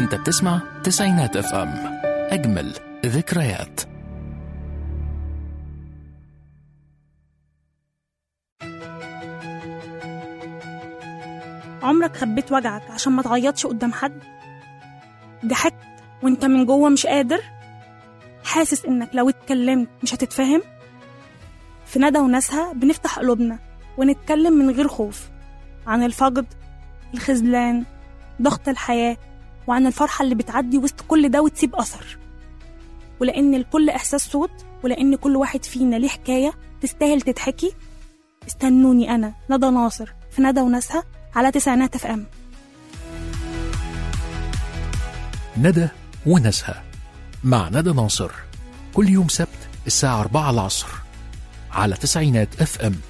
انت بتسمع تسعينات اف ام اجمل ذكريات عمرك خبيت وجعك عشان ما تعيطش قدام حد ضحكت وانت من جوه مش قادر حاسس انك لو اتكلمت مش هتتفهم في ندى وناسها بنفتح قلوبنا ونتكلم من غير خوف عن الفقد الخذلان ضغط الحياة وعن الفرحة اللي بتعدي وسط كل ده وتسيب أثر ولأن الكل إحساس صوت ولأن كل واحد فينا ليه حكاية تستاهل تتحكي استنوني أنا ندى ناصر في ندى وناسها على تسعينات اف ام ندى وناسها مع ندى ناصر كل يوم سبت الساعة 4 العصر على تسعينات اف ام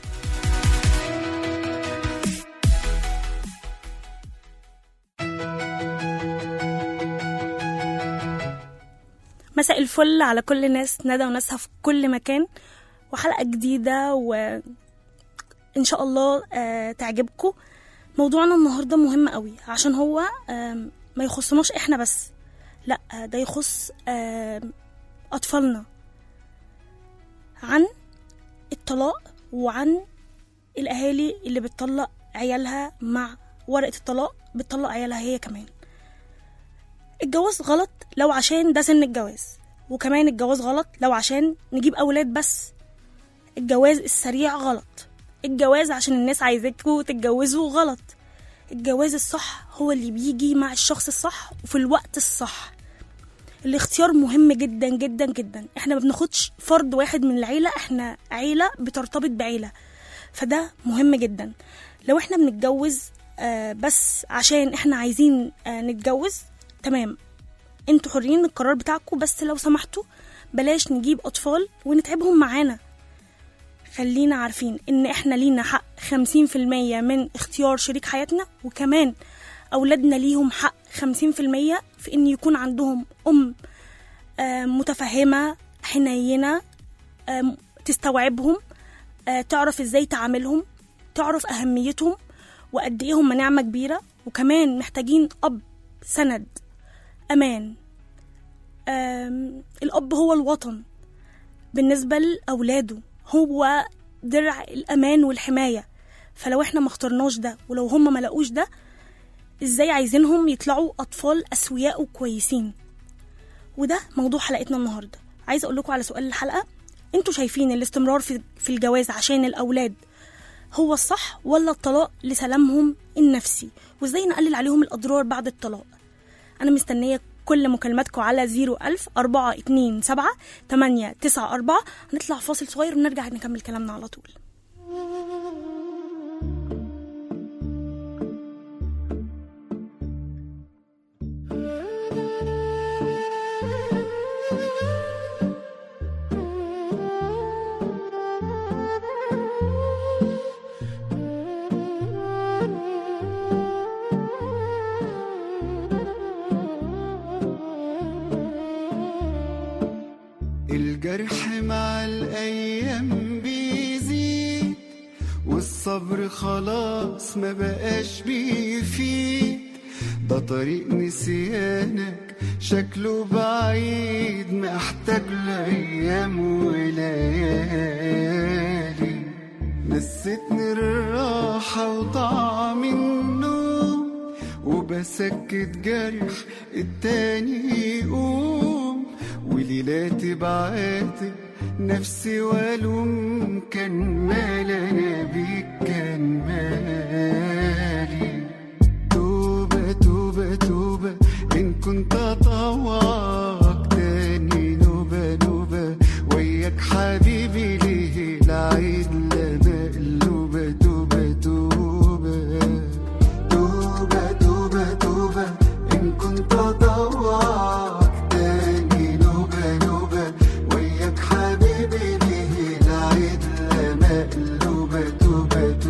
مساء الفل على كل الناس ندى وناسها في كل مكان وحلقة جديدة وإن شاء الله آه تعجبكم موضوعنا النهاردة مهم قوي عشان هو آم، ما يخصناش احنا بس لا ده يخص آم، أطفالنا عن الطلاق وعن الأهالي اللي بتطلق عيالها مع ورقة الطلاق بتطلق عيالها هي كمان الجواز غلط لو عشان ده سن الجواز وكمان الجواز غلط لو عشان نجيب أولاد بس الجواز السريع غلط الجواز عشان الناس عايزاكوا تتجوزوا غلط الجواز الصح هو اللي بيجي مع الشخص الصح وفي الوقت الصح الاختيار مهم جدا جدا جدا احنا ما بناخدش فرد واحد من العيلة احنا عيلة بترتبط بعيلة فده مهم جدا لو احنا بنتجوز آه بس عشان احنا عايزين آه نتجوز تمام انتوا حرين من القرار بتاعكم بس لو سمحتوا بلاش نجيب اطفال ونتعبهم معانا خلينا عارفين ان احنا لينا حق 50% من اختيار شريك حياتنا وكمان اولادنا ليهم حق 50% في ان يكون عندهم ام آه، متفهمة حنينة آم، تستوعبهم آه، تعرف ازاي تعاملهم تعرف اهميتهم وقد ايه هم نعمة كبيرة وكمان محتاجين اب سند امان آم، الاب هو الوطن بالنسبة لأولاده هو درع الأمان والحماية فلو احنا ما اخترناش ده ولو هم ما لقوش ده ازاي عايزينهم يطلعوا أطفال أسوياء وكويسين وده موضوع حلقتنا النهاردة عايزة أقول لكم على سؤال الحلقة انتوا شايفين الاستمرار في, في الجواز عشان الأولاد هو الصح ولا الطلاق لسلامهم النفسي وازاي نقلل عليهم الأضرار بعد الطلاق أنا مستنية كل مكالماتكم على 01000 427 894 هنطلع فاصل صغير ونرجع نكمل كلامنا على طول الجرح مع الأيام بيزيد والصبر خلاص ما بقاش بيفيد ده طريق نسيانك شكله بعيد محتاج لأيام وليالي نستني الراحة وطعم النوم وبسكت جرح التاني يقوم وليلاتي بعاتب نفسي والوم كان مال انا بيك كان مالي توبة توبة توبة إن كنت أطوعك تاني نوبة نوبة وياك حبيبي ليه العيد لا مقلوبة توبة توبة توبة توبة توبة إن كنت أطوعك تاني نوبة نوبة وياك حبيبي ليه العيد لا مقلوبة توبة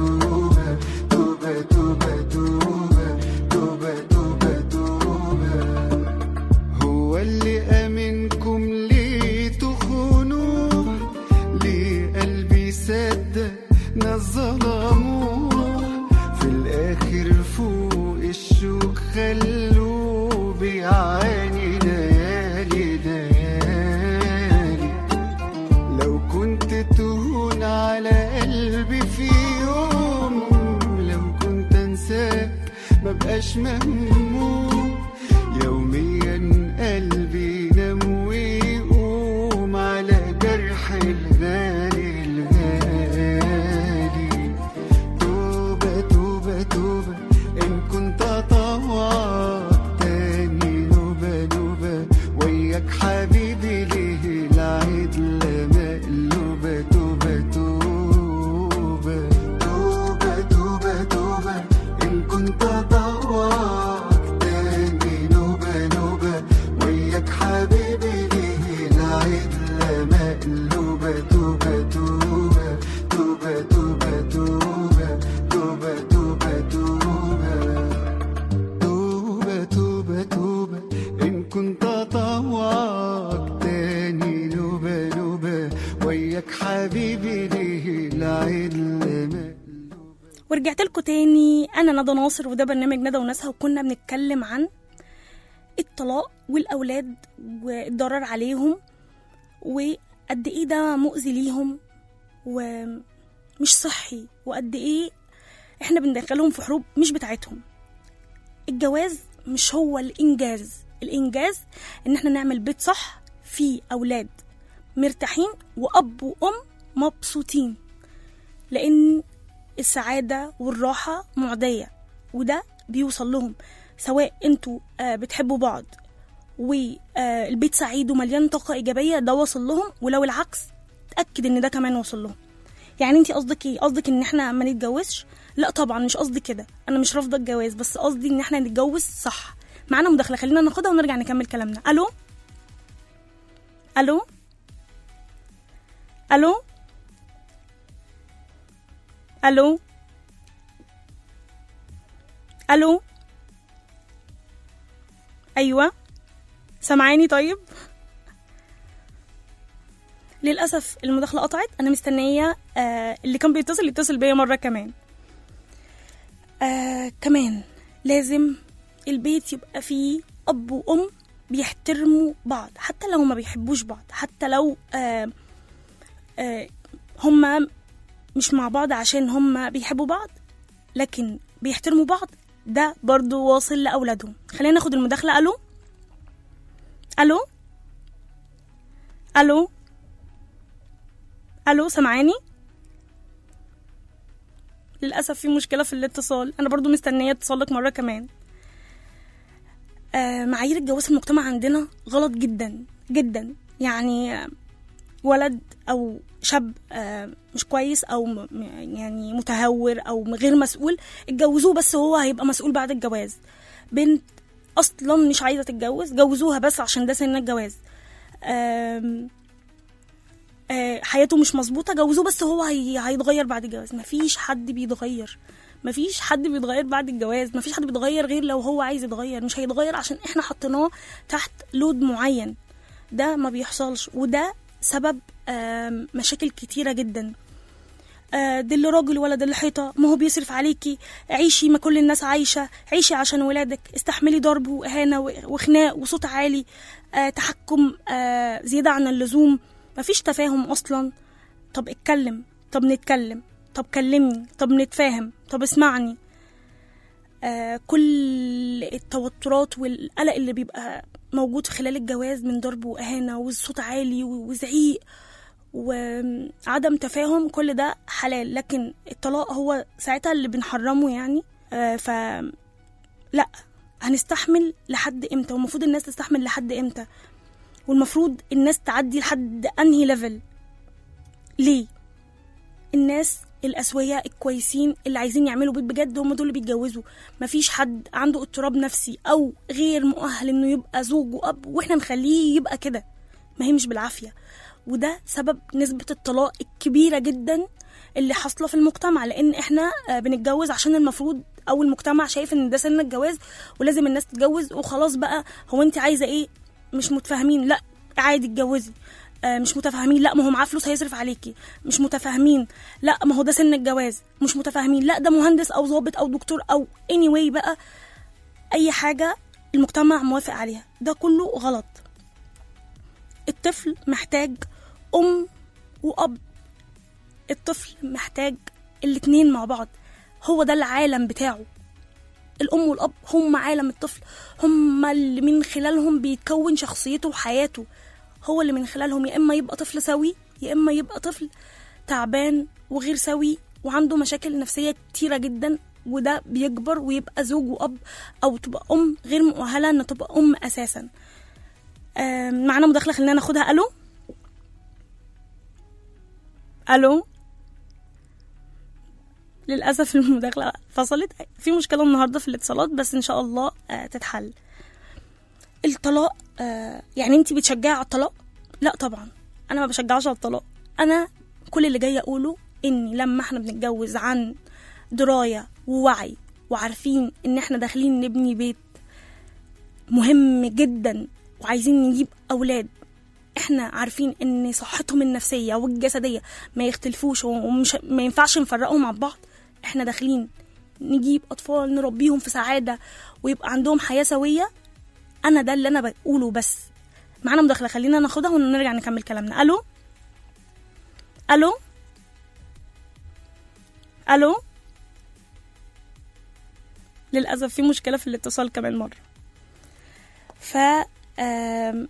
مش مهموم يوميا قلبي ينام ويقوم على جرح الغالي الغالي توبة توبة توبة إن كنت أطوعك تاني نوبة نوبة وياك حبيبي ليه العدلة مقلوبة توبة توبة توبة توبة توبة إن كنت أطوعك تاني نوبة نوبة وياك حبيبي ليه العدلة مقلوبة توبة توبة توبة توبة توبة توبة توبة توبة توبة توبة توبة إن كنت أطوعك تاني نوبة نوبة وياك حبيبي ليه العدل مقلوبة ورجعت لكم تاني انا ندى ناصر وده برنامج ندى وناسها وكنا بنتكلم عن الطلاق والاولاد والضرر عليهم وقد ايه ده مؤذي ليهم ومش صحي وقد ايه احنا بندخلهم في حروب مش بتاعتهم الجواز مش هو الانجاز الانجاز ان احنا نعمل بيت صح فيه اولاد مرتاحين واب وام مبسوطين لان السعادة والراحة معدية وده بيوصل لهم سواء انتوا آه، بتحبوا بعض والبيت سعيد ومليان طاقة إيجابية ده وصل لهم ولو العكس تأكد إن ده كمان وصل لهم يعني انتي قصدك ايه قصدك ان احنا ما نتجوزش لا طبعا مش قصدي كده انا مش رافضه الجواز بس قصدي ان احنا نتجوز صح معانا مداخله خلينا ناخدها ونرجع نكمل كلامنا الو الو الو الو الو ايوه سامعاني طيب للاسف المداخله قطعت انا مستنيه آه اللي كان بيتصل يتصل بيا مره كمان آه كمان لازم البيت يبقى فيه اب وام بيحترموا بعض حتى لو ما بيحبوش بعض حتى لو آه آه هما مش مع بعض عشان هما بيحبوا بعض لكن بيحترموا بعض ده برضو واصل لأولادهم خلينا ناخد المداخلة ألو ألو ألو ألو سمعاني للأسف في مشكلة في الاتصال أنا برضو مستنية اتصالك مرة كمان آه معايير الجواز في المجتمع عندنا غلط جدا جدا يعني آه، ولد او شاب آه، مش كويس او م- م- يعني متهور او غير مسؤول اتجوزوه بس هو هيبقى مسؤول بعد الجواز بنت اصلا مش عايزه تتجوز جوزوها بس عشان ده سن الجواز آم، آه، حياته مش مظبوطه جوزوه بس هو هي هيتغير بعد الجواز مفيش حد بيتغير مفيش حد بيتغير بعد الجواز مفيش حد بيتغير غير لو هو عايز يتغير مش هيتغير عشان احنا حطيناه تحت لود معين ده ما بيحصلش وده سبب آم، مشاكل كتيرة جدا آه، دل راجل ولا دل حيطة ما هو بيصرف عليكي عيشي ما كل الناس عايشة عيشي عشان ولادك استحملي ضرب وإهانة و- وخناق وصوت عالي آه، تحكم آه، زيادة عن اللزوم مفيش تفاهم أصلا طب اتكلم طب نتكلم طب كلمني طب نتفاهم طب اسمعني آه، كل التوترات والقلق اللي بيبقى موجود خلال الجواز من ضرب وإهانة وصوت عالي و- وزعيق وعدم تفاهم كل ده حلال لكن الطلاق هو ساعتها اللي بنحرمه يعني آه، ف لا هنستحمل لحد امتى والمفروض الناس تستحمل لحد امتى والمفروض الناس تعدي لحد انهي ليفل ليه الناس الأسوياء الكويسين اللي عايزين يعملوا بيت بجد هم دول اللي بيتجوزوا مفيش حد عنده اضطراب نفسي أو غير مؤهل إنه يبقى زوج وأب وإحنا نخليه يبقى كده ما هي مش بالعافية وده سبب نسبة الطلاق الكبيرة جدا اللي حاصلة في المجتمع لأن إحنا آه، بنتجوز عشان المفروض أو المجتمع شايف إن ده سن الجواز ولازم الناس تتجوز وخلاص بقى هو أنت عايزة إيه مش متفاهمين لا عادي اتجوزي آه، مش متفاهمين لا ما هو معاه فلوس هيصرف عليكي مش متفاهمين لا ما هو ده سن الجواز مش متفاهمين لا ده مهندس او ضابط او دكتور او anyway بقى اي حاجه المجتمع موافق عليها ده كله غلط الطفل محتاج ام واب الطفل محتاج الاتنين مع بعض هو ده العالم بتاعه الام والاب هم عالم الطفل هم اللي من خلالهم بيتكون شخصيته وحياته هو اللي من خلالهم يا اما يبقى طفل سوي يا اما يبقى طفل تعبان وغير سوي وعنده مشاكل نفسيه كتيره جدا وده بيكبر ويبقى زوج واب او تبقى ام غير مؤهله ان تبقى ام اساسا آم، معانا مداخله خلينا ناخدها الو الو للاسف المداخله فصلت في مشكله النهارده في الاتصالات بس ان شاء الله آه، تتحل الطلاق آه، يعني انت بتشجعي على الطلاق لا طبعا انا ما بشجعش على الطلاق انا كل اللي جايه اقوله ان لما احنا بنتجوز عن درايه ووعي وعارفين ان احنا داخلين نبني بيت مهم جدا وعايزين نجيب اولاد احنا عارفين ان صحتهم النفسيه والجسديه ما يختلفوش ومش ما ينفعش نفرقهم عن بعض احنا داخلين نجيب اطفال نربيهم في سعاده ويبقى عندهم حياه سويه انا ده اللي انا بقوله بس معانا مداخله خلينا ناخدها ونرجع نكمل كلامنا الو الو الو للاسف في مشكله في الاتصال كمان مره ف آم،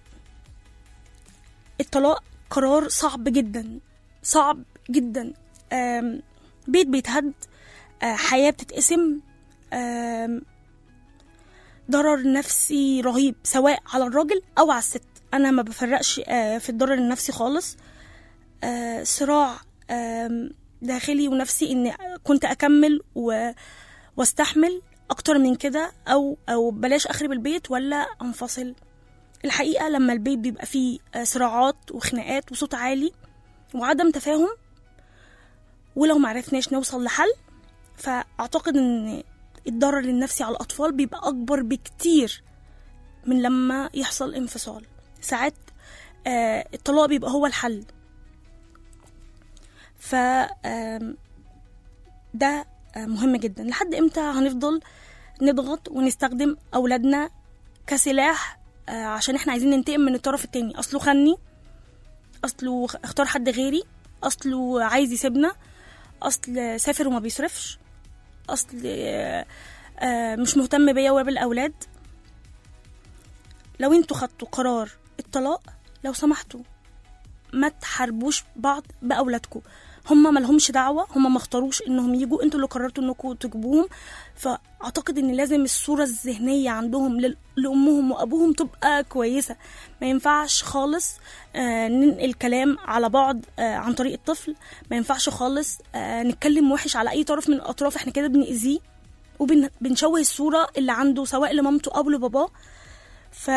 الطلاق قرار صعب جدا صعب جدا آم، بيت بيتهد آه، حياة بتتقسم آم، ضرر نفسي رهيب سواء على الراجل أو على الست أنا ما بفرقش آه، في الضرر النفسي خالص آه، صراع آم، داخلي ونفسي إن كنت أكمل و... واستحمل أكتر من كده أو أو بلاش أخرب البيت ولا أنفصل الحقيقة لما البيت بيبقى فيه آه، صراعات وخناقات وصوت عالي وعدم تفاهم ولو معرفناش نوصل لحل فأعتقد إن الضرر النفسي على الأطفال بيبقى أكبر بكتير من لما يحصل انفصال ساعات آه، الطلاق بيبقى هو الحل ف آم، ده آه، مهم جدا لحد امتى هنفضل نضغط ونستخدم اولادنا كسلاح آه، عشان احنا عايزين ننتقم من الطرف التاني اصله خني اصله خ- اختار حد غيري اصله عايز يسيبنا اصل سافر وما بيصرفش اصل آه، آه، مش مهتم بيا وبالاولاد لو انتوا خدتوا قرار الطلاق لو سمحتوا ما تحاربوش بعض باولادكم هم مالهمش دعوه هم ما اختاروش انهم يجوا انتوا اللي قررتوا انكم تجيبوهم فاعتقد ان لازم الصوره الذهنيه عندهم لل- لامهم وابوهم تبقى كويسه ما ينفعش خالص آه، ننقل كلام على بعض آه، عن طريق الطفل ما ينفعش خالص آه، نتكلم وحش على اي طرف من الاطراف احنا كده بنأذيه وبنشوه الصوره اللي عنده سواء لمامته او لباباه ف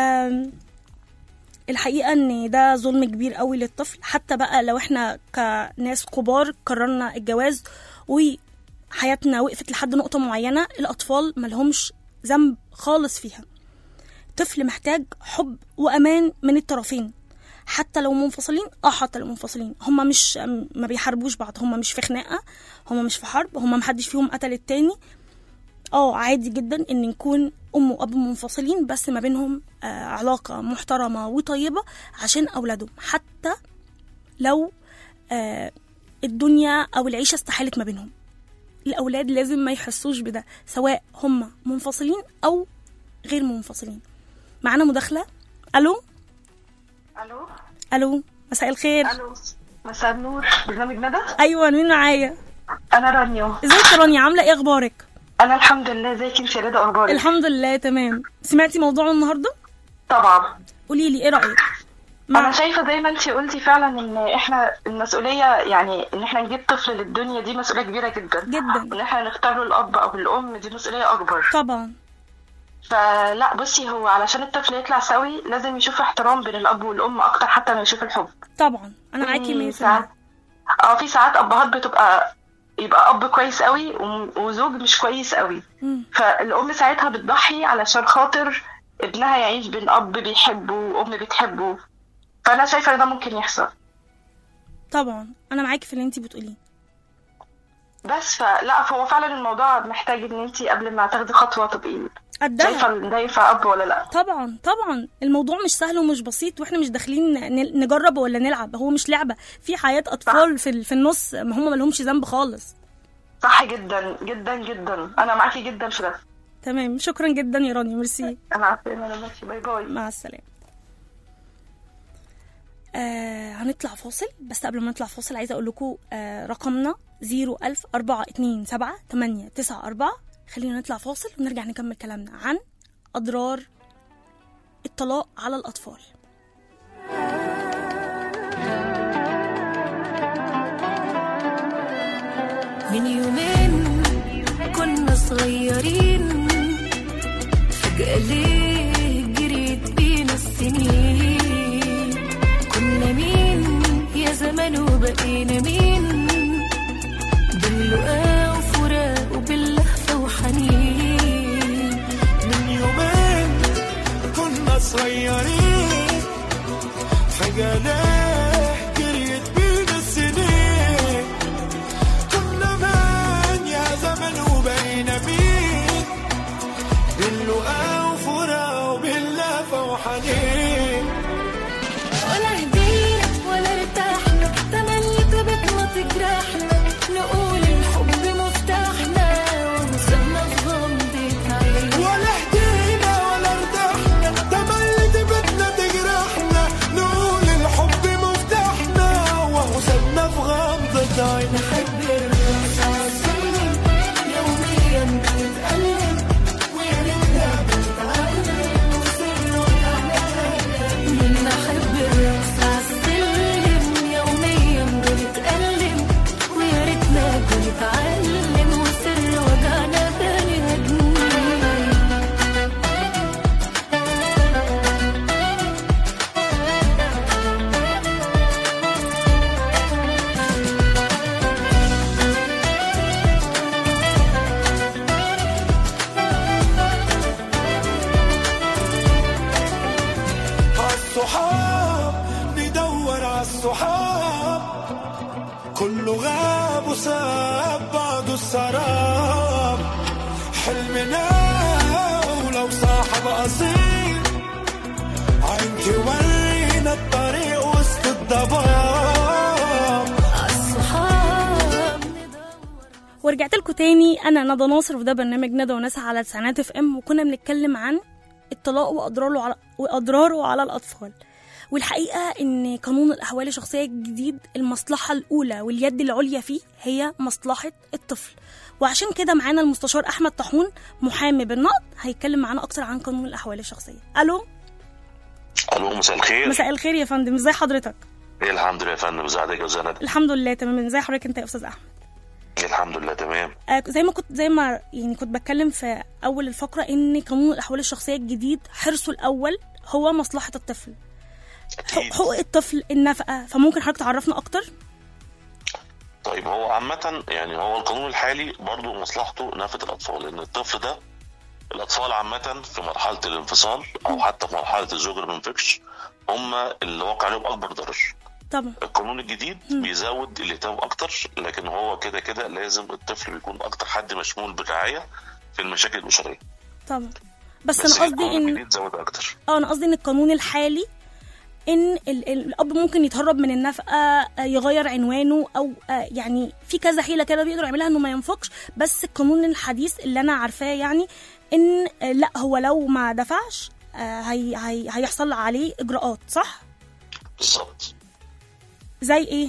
الحقيقه ان ده ظلم كبير قوي للطفل حتى بقى لو احنا كناس كبار قررنا الجواز وحياتنا وقفت لحد نقطه معينه الاطفال ملهمش ذنب خالص فيها طفل محتاج حب وامان من الطرفين حتى لو منفصلين اه حتى لو منفصلين هما مش ما بيحاربوش بعض هما مش في خناقه هما مش في حرب هما محدش فيهم قتل التاني اه عادي جدا ان نكون ام واب منفصلين بس ما بينهم آه علاقه محترمه وطيبه عشان اولادهم حتى لو آه الدنيا او العيشه استحالت ما بينهم الاولاد لازم ما يحسوش بده سواء هم منفصلين او غير منفصلين معانا مداخله الو الو الو مساء الخير الو مساء النور برنامج ندى ايوه مين معايا انا رانيا ازيك يا رانيا عامله ايه اخبارك انا الحمد لله ازيك انت يا ندى اخبارك الحمد لله تمام سمعتي موضوع النهارده طبعا قولي لي ايه رايك انا شايفه زي ما انت قلتي فعلا ان احنا المسؤوليه يعني ان احنا نجيب طفل للدنيا دي مسؤوليه كبيره جدا جدا وان احنا نختار له الاب او الام دي مسؤوليه اكبر طبعا فلا بصي هو علشان الطفل يطلع سوي لازم يشوف احترام بين الاب والام اكتر حتى ما يشوف الحب طبعا انا معاكي في 100% ساعات اه في ساعات ابهات بتبقى يبقى اب كويس قوي وم- وزوج مش كويس قوي مم. فالام ساعتها بتضحي علشان خاطر ابنها يعيش بين اب بيحبه وام بتحبه فانا شايفه ان ده ممكن يحصل طبعا انا معاكي في اللي انت بتقوليه بس فلا فهو فعلا الموضوع محتاج ان انت قبل ما تاخدي خطوه تبقي شايفه قدها ان ده ينفع اب ولا لا طبعا طبعا الموضوع مش سهل ومش بسيط واحنا مش داخلين ن- نجرب ولا نلعب هو مش لعبه في حياه اطفال في ال- في النص ما هم مالهمش ذنب خالص صح جدا جدا جدا انا معاكي جدا في ده تمام شكرا جدا يا رانيا ميرسي انا عارفه ان انا ماشي باي باي مع السلامة آه هنطلع فاصل بس قبل ما نطلع فاصل عايزة أقول لكم آه رقمنا 01427 894 خلينا نطلع فاصل ونرجع نكمل كلامنا عن أضرار الطلاق على الأطفال من يومين كنا صغيرين فجأة ليه جريت بينا السنين كنا مين يا زمان وبقينا مين باللقاء وفراق وباللهفة وحنين من يومين كنا صغيرين فجأة ليه جريت بينا السنين كنا من يا زمن وبقينا مين باللقاء وفراق وباللهفة وحنين ولا هدينا ولا ارتحنا تملي طيبتنا تجرحنا نقول الحب مفتاحنا ووصلنا في غمضة عين ولا هدينا ولا ارتحنا تملت بيتنا تجرحنا نقول الحب مفتاحنا ووصلنا في غمضة عين نحب الرقص عالسلم يوميا بنتألم ويا ريتنا بنتعلم وسر وجعنا نحب الرقص عالسلم يوميا بنتألم ويا ريتنا بنتعلم وسر وجعنا بني هدمين عالصحاب ندور عالصحاب كله غاب وساب بعضه السراب حلمنا ولو صاحب أصيل عين تورينا الطريق وسط الضباب الصحاب ندور ورجعت لكم تاني انا ندى ناصر وده برنامج ندى وناس على تسعينات اف ام وكنا بنتكلم عن الطلاق واضراره على واضراره على الاطفال والحقيقه ان قانون الاحوال الشخصيه الجديد المصلحه الاولى واليد العليا فيه هي مصلحه الطفل وعشان كده معانا المستشار احمد طاحون محامي بالنقد هيتكلم معانا اكتر عن قانون الاحوال الشخصيه الو الو مساء الخير مساء الخير يا فندم ازي حضرتك إيه الحمد لله يا فندم ازي حضرتك يا استاذ ندى الحمد لله تمام ازي حضرتك انت يا استاذ احمد إيه الحمد لله تمام آه، زي ما كنت زي ما يعني كنت بتكلم في اول الفقره ان قانون الاحوال الشخصيه الجديد حرصه الاول هو مصلحه الطفل حق- اكيد حقوق الطفل النفقه فممكن حضرتك تعرفنا اكتر طيب هو عامة يعني هو القانون الحالي برضو مصلحته نفقة الأطفال لأن الطفل ده الأطفال عامة في مرحلة الانفصال أو حتى في مرحلة الزوج اللي منفكش هم اللي وقع عليهم أكبر ضرر طبعا القانون الجديد بيزود الاهتمام أكتر لكن هو كده كده لازم الطفل بيكون أكتر حد مشمول بالرعاية في المشاكل الأسرية طبعا بس, بس انا قصدي القانون ان الجديد زود أكتر اه انا قصدي ان القانون الحالي ان ال- ال- الاب ممكن يتهرب من النفقه آه، يغير عنوانه او آه، يعني في كذا حيله كده بيقدر يعملها انه ما ينفقش بس القانون الحديث اللي انا عارفاه يعني ان آه، لا هو لو ما دفعش آه، هي هي هيحصل عليه اجراءات صح بالظبط زي ايه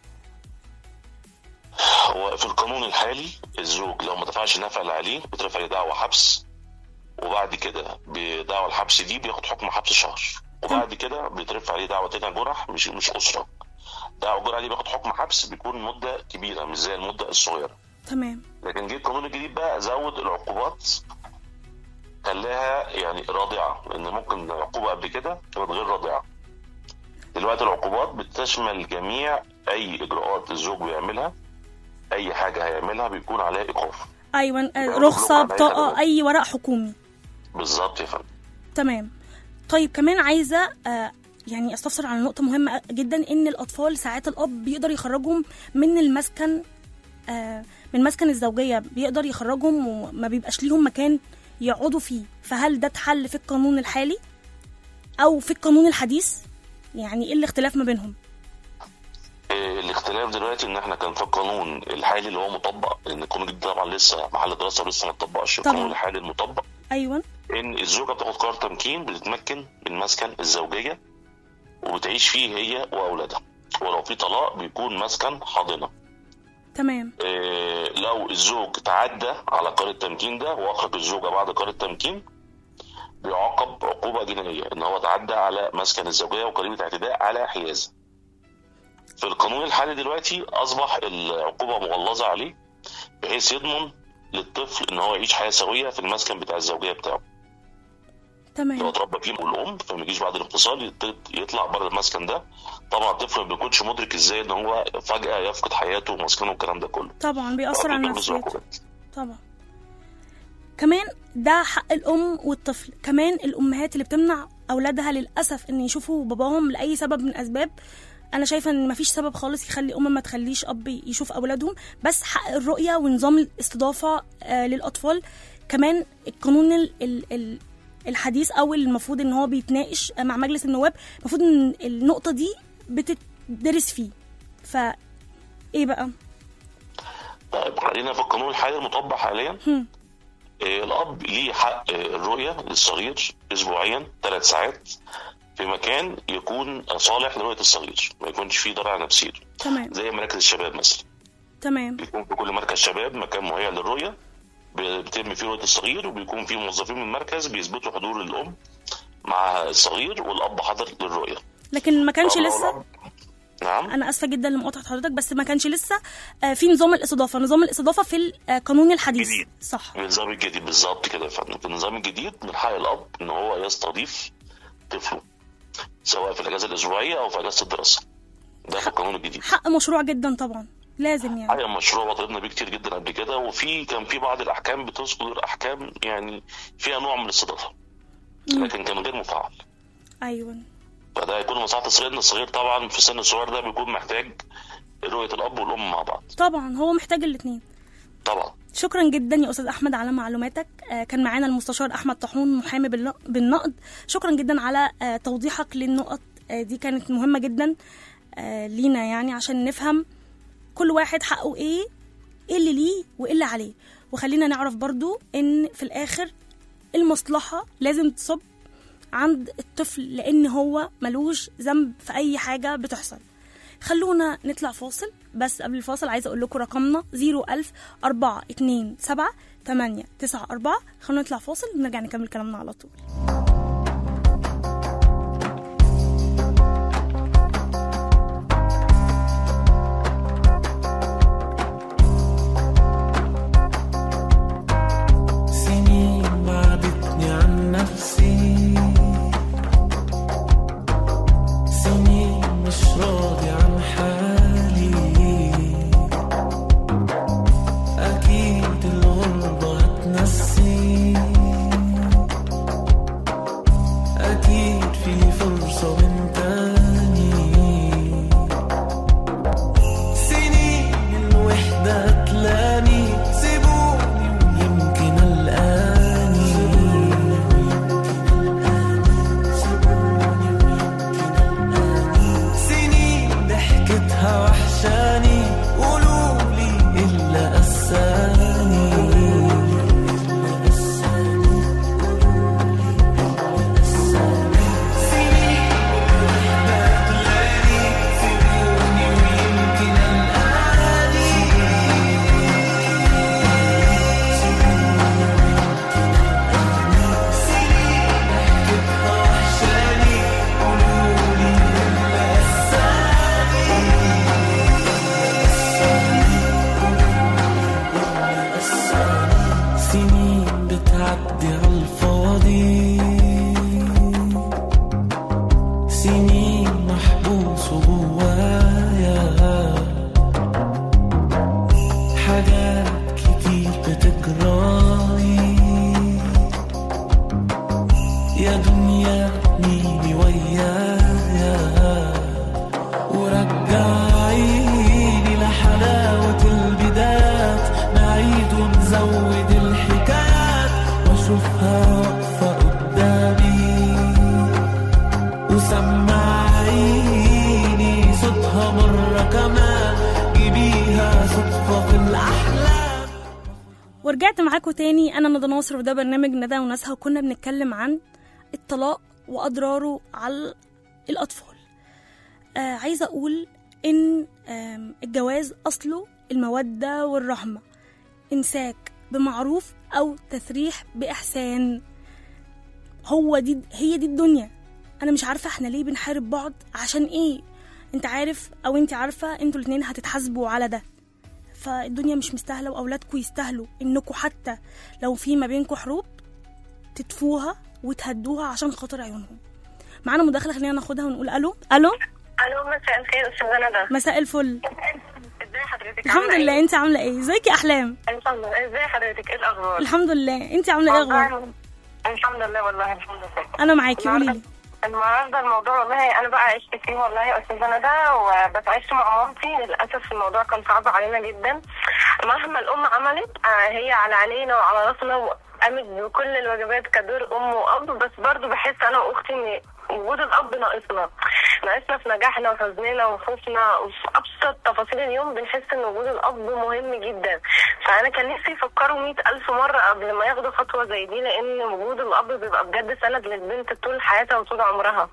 هو في القانون الحالي الزوج لو ما دفعش النفقه اللي عليه بترفع عليه دعوى حبس وبعد كده بدعوى الحبس دي بياخد حكم حبس شهر وبعد كده بيترفع عليه دعوى تانية جرح مش مش اسره دعوى الجرح دي بياخد حكم حبس بيكون مده كبيره مش زي المده الصغيره تمام لكن جه القانون الجديد بقى زود العقوبات خلاها يعني رادعه لان ممكن العقوبه قبل كده كانت غير رادعه دلوقتي العقوبات بتشمل جميع اي اجراءات الزوج بيعملها اي حاجه هيعملها بيكون عليها ايقاف ايوه آه، يبقى رخصه مطلوب عليها بطاقه خدمات. اي ورق حكومي بالظبط يا فندم تمام طيب كمان عايزه آه، يعني استفسر على نقطه مهمه جدا ان الاطفال ساعات الاب بيقدر يخرجهم من المسكن آه، من مسكن الزوجيه بيقدر يخرجهم وما بيبقاش ليهم مكان يقعدوا فيه فهل ده اتحل في القانون الحالي او في القانون الحديث يعني ايه الاختلاف ما بينهم إيه آه، الاختلاف دلوقتي ان احنا كان في القانون الحالي اللي هو مطبق لان القانون الجديد طبعا لسه محل دراسه ولسه ما اتطبقش طبعاً. القانون الحالي المطبق ايوه ان الزوجه بتاخد قرار تمكين بتتمكن من مسكن الزوجيه وبتعيش فيه هي واولادها ولو في طلاق بيكون مسكن حاضنه تمام إيه لو الزوج تعدى على قرار التمكين ده واخرج الزوجه بعد قرار التمكين بيعاقب عقوبه جنائيه ان هو تعدى على مسكن الزوجيه وجريمه اعتداء على حيازه في القانون الحالي دلوقتي اصبح العقوبه مغلظه عليه بحيث يضمن للطفل ان هو يعيش حياه سويه في المسكن بتاع الزوجيه بتاعه لو تمام اتربى فيه الام فما يجيش بعد الانفصال يت- يطلع بره المسكن ده طبعا الطفل ما بيكونش مدرك ازاي ان هو فجاه يفقد حياته ومسكنه والكلام ده كله طبعا بيأثر على بيكون بيظهر نفسيته عقوبات. طبعا كمان ده حق الام والطفل كمان الامهات اللي بتمنع اولادها للاسف ان يشوفوا باباهم لاي سبب من اسباب انا شايفه ان مفيش سبب خالص يخلي ام ما تخليش اب يشوف اولادهم بس حق الرؤيه ونظام الاستضافه آه للاطفال كمان القانون ال ال ال الحديث او المفروض ان هو بيتناقش مع مجلس النواب المفروض ان النقطه دي بتدرس فيه ف ايه بقى طيب خلينا في القانون الحالي المطبق حاليا هم. آه، الاب ليه حق آه، الرؤيه للصغير اسبوعيا ثلاث ساعات في مكان يكون صالح لرؤيه الصغير ما يكونش فيه ضرر على نفسيته تمام زي مراكز الشباب مثلا تمام بيكون في كل مركز شباب مكان مهيأ للرؤيه بيتم فيه رؤيه الصغير وبيكون فيه موظفين من المركز بيثبتوا حضور الام مع الصغير والاب حاضر للرؤيه لكن ما كانش طبعاً لسه الأب- نعم انا اسفه جدا لمقاطعه حضرتك بس ما كانش لسه آه، في نظام الاستضافه نظام الاستضافه في القانون الحديث جديد. صح النظام الجديد بالظبط كده يا فندم في النظام الجديد من حق الاب ان هو يستضيف طفله سواء في الاجازه الاسبوعيه او في اجازه الدراسه ده في القانون الجديد حق مشروع جدا طبعا لازم يعني حقيقة مشروع وطلبنا بيه كتير جدا قبل كده وفي كان في بعض الاحكام بتصدر احكام يعني فيها نوع من الاستضافه لكن كان غير مفعل ايوه فده هيكون مصلحه الصغير ان الصغير طبعا في السن الصغير ده بيكون محتاج رؤيه الاب والام مع بعض طبعا هو محتاج الاثنين طبعا شكرا جدا يا استاذ احمد على معلوماتك آه، كان معانا المستشار احمد طاحون محامي بالن- بالنقد شكرا جدا على آه، توضيحك للنقط آه، دي كانت مهمه جدا آه، لينا يعني عشان نفهم كل واحد حقه ايه ايه اللي ليه وايه اللي عليه وخلينا نعرف برضو ان في الاخر المصلحه لازم تصب عند الطفل لان هو ملوش ذنب في اي حاجه بتحصل خلونا نطلع فاصل بس قبل الفاصل عايزه اقول لكم رقمنا 01000 427 8 9 4 خلونا نطلع فاصل ونرجع نكمل كلامنا على طول سنين بعدتني عن نفسي سنين مش راضي عن حالي أكيد الغربة هتنسي أكيد في فرصة من تاني سنين الوحدة تلاني سيبوني ويمكن الآني سنين ضحكتها وحشاني قولولي إلا أساني سنين الوحدة تلاني سيبوني ويمكن الآني وحشاني قولولي إلا سنين بتعدي عالفاضي سنين محبوس جوايا حاجات كتير بتجرالي يا دنيا ميني ويايا ورجعيني لحلاوة البدايات نعيد ونزود الحكايات واشوفها واقفة قدامي وسمعيني صوتها مرة كمان ورجعت معاكم تاني انا ندى ناصر وده برنامج ندى وناسها وكنا بنتكلم عن الطلاق واضراره على الاطفال آه عايزه اقول ان آم، الجواز اصله الموده والرحمه امساك بمعروف او تسريح باحسان هو دي هي دي الدنيا انا مش عارفه احنا ليه بنحارب بعض عشان ايه انت عارف او انت عارفه انتوا الاتنين هتتحاسبوا على ده فالدنيا مش مستاهله واولادكم يستاهلوا انكم حتى لو في ما بينكم حروب تطفوها وتهدوها عشان خاطر عيونهم معانا مداخله خلينا ناخدها ونقول الو الو الو مساء الخير استاذه ندى مساء الفل ازي حضرتك الحمد عاملة لله إيه؟ انت عامله ايه ازيك يا احلام الحمد لله ازي حضرتك ايه الاخبار الحمد لله انت عامله ايه اخبار والله الحمد لله والله الحمد لله انا معاكي قولي لي النهارده النهارده الموضوع والله انا بقى عشت فيه والله يا استاذه ندى وبس عشت مع مامتي للاسف الموضوع كان صعب علينا جدا مهما الام عملت آه، هي على عينينا وعلى راسنا وقامت بكل الواجبات كدور ام واب بس برضو بحس انا واختي ان وجود الاب ناقصنا ناقصنا في نجاحنا وحزننا وخوفنا وفي ابسط تفاصيل اليوم بنحس ان وجود الاب مهم جدا فانا كان نفسي يفكروا مئة الف مره قبل ما ياخدوا خطوه زي دي لان وجود الاب بيبقى بجد سند للبنت طول حياتها وطول عمرها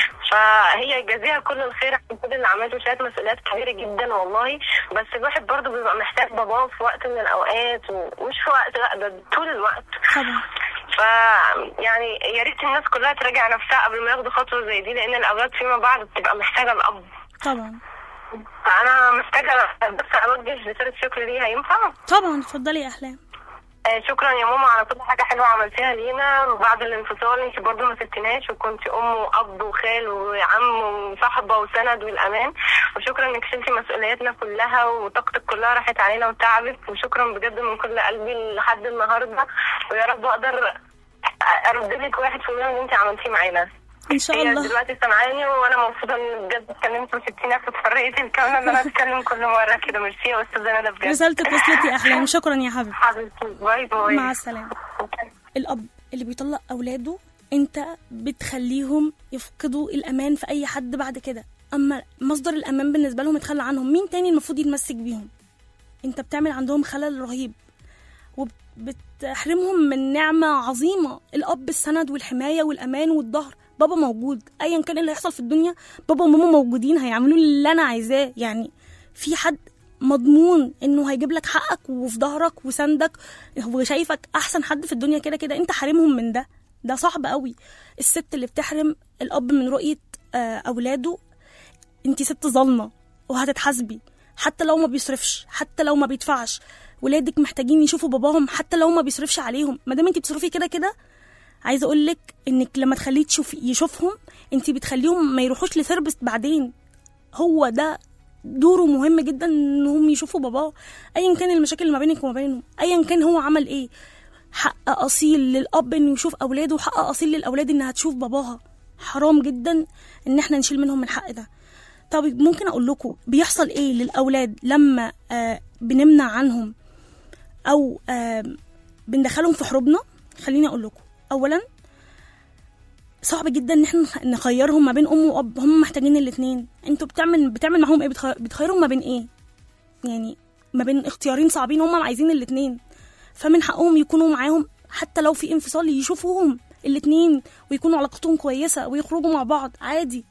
فهي يجازيها كل الخير عن كل اللي عملته شايلت مسؤوليات كبيره جدا والله بس الواحد برضه بيبقى محتاج باباه في وقت من الاوقات ومش في وقت لا ده طول الوقت طبعا ف يعني يا ريت الناس كلها تراجع نفسها قبل ما ياخدوا خطوه زي دي لان الاولاد فيما بعد بتبقى محتاجه الاب طبعا فانا محتاجه بس اوجه رساله شكر ليها ينفع؟ طبعا اتفضلي يا احلام آه، شكرا يا ماما على كل حاجه حلوه عملتيها لينا بعد الانفصال انت برضو ما سبتناش وكنت ام واب وخال وعم وصاحبه وسند والامان وشكرا انك شلتي مسؤولياتنا كلها وطاقتك كلها راحت علينا وتعبك وشكرا بجد من كل قلبي لحد النهارده ويا رب اقدر ارد لك واحد في المية من اللي انت عملتيه معانا ان شاء هي الله دلوقتي سامعاني وانا مبسوطه ان بجد اتكلمت وسبتيني اخد حريتي الكامله ان انا اتكلم كل مره كده ميرسي يا استاذه ندى بجد رسالتك وصلت يا احلام شكرا يا حبيبي حبيبتي باي باي مع السلامه الاب اللي بيطلق اولاده انت بتخليهم يفقدوا الامان في اي حد بعد كده اما مصدر الامان بالنسبه لهم يتخلى عنهم مين تاني المفروض يتمسك بيهم انت بتعمل عندهم خلل رهيب وبتحرمهم من نعمه عظيمه الاب السند والحمايه والامان والظهر بابا موجود ايا كان اللي هيحصل في الدنيا بابا وماما موجودين هيعملوا اللي انا عايزاه يعني في حد مضمون انه هيجيب لك حقك وفي ظهرك وسندك وشايفك احسن حد في الدنيا كده كده انت حارمهم من ده ده صعب قوي الست اللي بتحرم الاب من رؤيه آه، اولاده انت ست ظالمه وهتتحاسبي حتى لو ما بيصرفش حتى لو ما بيدفعش ولادك محتاجين يشوفوا باباهم حتى لو ما بيصرفش عليهم ما دام انت بتصرفي كده كده عايزه اقول لك انك لما تخليه تشوف يشوفهم انت بتخليهم ما يروحوش لثيرابيست بعدين هو ده دوره مهم جدا انهم يشوفوا باباه ايا كان المشاكل اللي ما بينك وما بينهم ايا كان هو عمل ايه حق اصيل للاب انه يشوف اولاده وحق اصيل للاولاد انها تشوف باباها حرام جدا ان احنا نشيل منهم الحق ده طب ممكن اقول لكم بيحصل ايه للاولاد لما آه بنمنع عنهم او آه بندخلهم في حروبنا خليني اقول لكم اولا صعب جدا ان احنا نخيرهم ما بين ام واب هم محتاجين الاثنين انتوا بتعمل بتعمل معاهم ايه بتخ- بتخيرهم ما بين ايه يعني ما بين اختيارين صعبين هم عايزين الاثنين فمن حقهم يكونوا معاهم حتى لو في انفصال يشوفوهم الاثنين ويكونوا علاقتهم كويسه ويخرجوا مع بعض عادي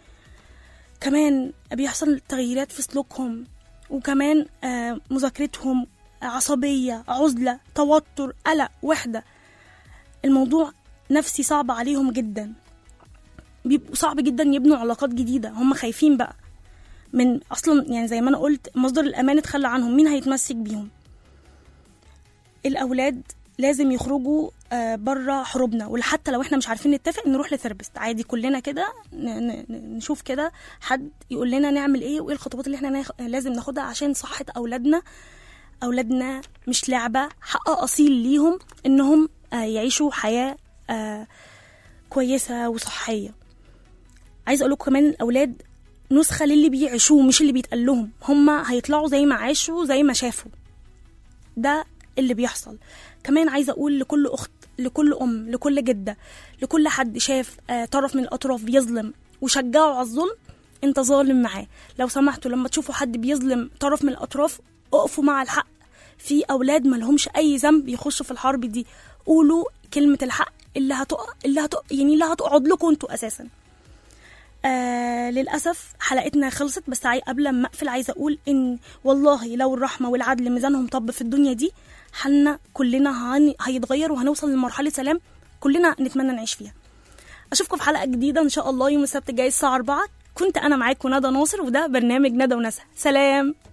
كمان بيحصل تغييرات في سلوكهم وكمان آه، مذاكرتهم عصبية عزلة توتر قلق وحدة الموضوع نفسي صعب عليهم جدا بيبقوا صعب جدا يبنوا علاقات جديدة هم خايفين بقى من أصلا يعني زي ما أنا قلت مصدر الأمان اتخلى عنهم مين هيتمسك بيهم الأولاد لازم يخرجوا آه، بره حروبنا وحتى لو احنا مش عارفين نتفق نروح لثيرابيست عادي كلنا كده ن- ن- ن- نشوف كده حد يقول لنا نعمل ايه وايه الخطوات اللي احنا ناخ... لازم ناخدها عشان صحة اولادنا اولادنا مش لعبة حق اصيل ليهم انهم آه، يعيشوا حياة آه، كويسة وصحية عايز اقول لكم كمان الاولاد نسخة للي بيعيشوه مش اللي بيتقال لهم هم هيطلعوا زي ما عاشوا زي ما شافوا ده اللي بيحصل كمان عايزه اقول لكل اخت لكل ام لكل جده لكل حد شاف آه طرف من الاطراف بيظلم وشجعه على الظلم انت ظالم معاه لو سمحتوا لما تشوفوا حد بيظلم طرف من الاطراف اقفوا مع الحق في اولاد ما لهمش اي ذنب يخشوا في الحرب دي قولوا كلمه الحق اللي هتق... اللي هتق... يعني اللي هتقعد لكم انتوا اساسا آه للأسف حلقتنا خلصت بس عاي... قبل ما أقفل عايزة أقول إن والله لو الرحمة والعدل ميزانهم طب في الدنيا دي حالنا كلنا هن... هيتغير وهنوصل لمرحلة سلام كلنا نتمنى نعيش فيها أشوفكم في حلقة جديدة إن شاء الله يوم السبت الجاي الساعة 4 كنت أنا معاكم ندى ناصر وده برنامج ندى ونسى سلام